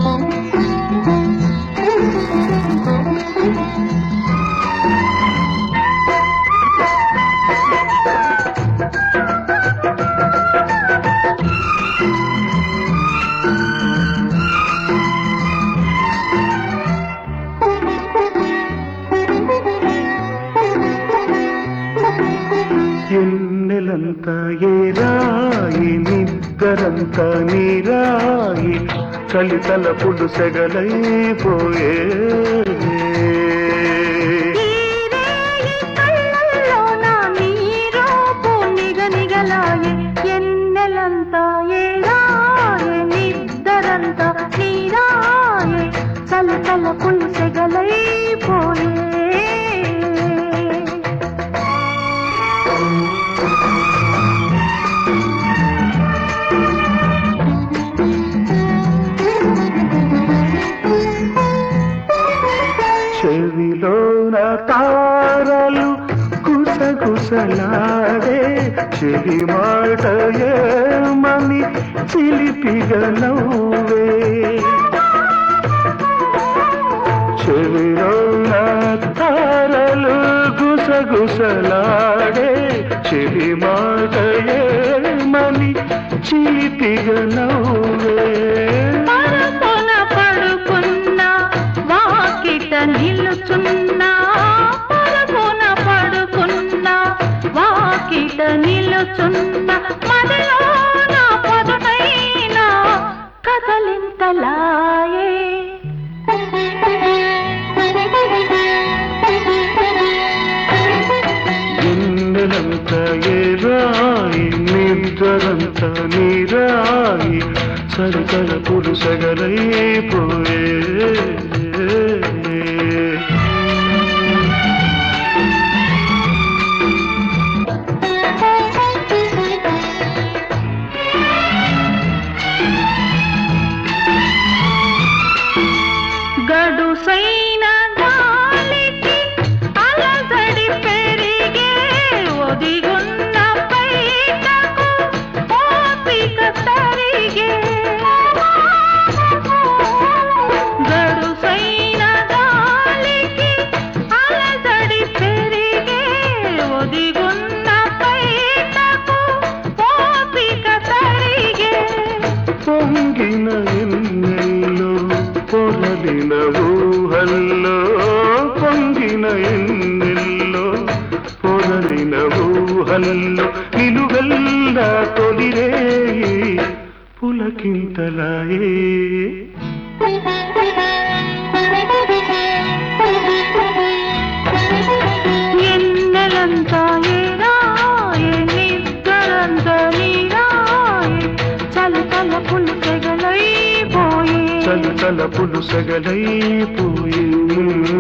ఎన్నెలంతా ఏరాయి నిద్దరంతా నీరాయి కలితల పులు సెగలైపోయే ఈరేయి కళ్ళల్లోన నీరూపు నిగనిగలాయె. ఎన్నెలంతా ఏడాయె, నిద్దరంతా నీరాయె. చలచల పులుసెగలైపోయే చెవిలోన తారలు గుసగుసలాడే చెవి మాట ఏమని చిలిపిగా నవ్వే చెవిలోన తారలు గుసగుసలాడే చెవి మాట ఏమని చిలిపిగా నవ్వే పరపున పడుకున్నా వాకిట నిలుచున్నా పరపున పడుకున్నా వాకిట నిలుచున్నా మదిలోన పొదనైన కదలింతలాయే ఎన్నెలంత ఏరాయి నిద్రంత నీరాయి సరికల పురుసగలైపోయే గడుసైన గాలికి అలజడి పెరిగే ఒదిగున్న పైటకు ఓపిక తరిగే గడుసైన గాలికి అలజడి పెరిగే ఒదిగున్న పైటకు ఓపిక తరిగే పొంగిన ఎన్నెల్లో పొరలిన ఊహల్లో పొంగిన ఎన్నెల్లో పొరలిన ఊహల్లో నిలువెల్లా తొలిరేయి పులకింతలాయే ఎన్నెలంతా ఏరాయే నిద్దరంతా నీరాయే చలి తల పులిసెగలైపోయే చల చల పులుసగలైపోయే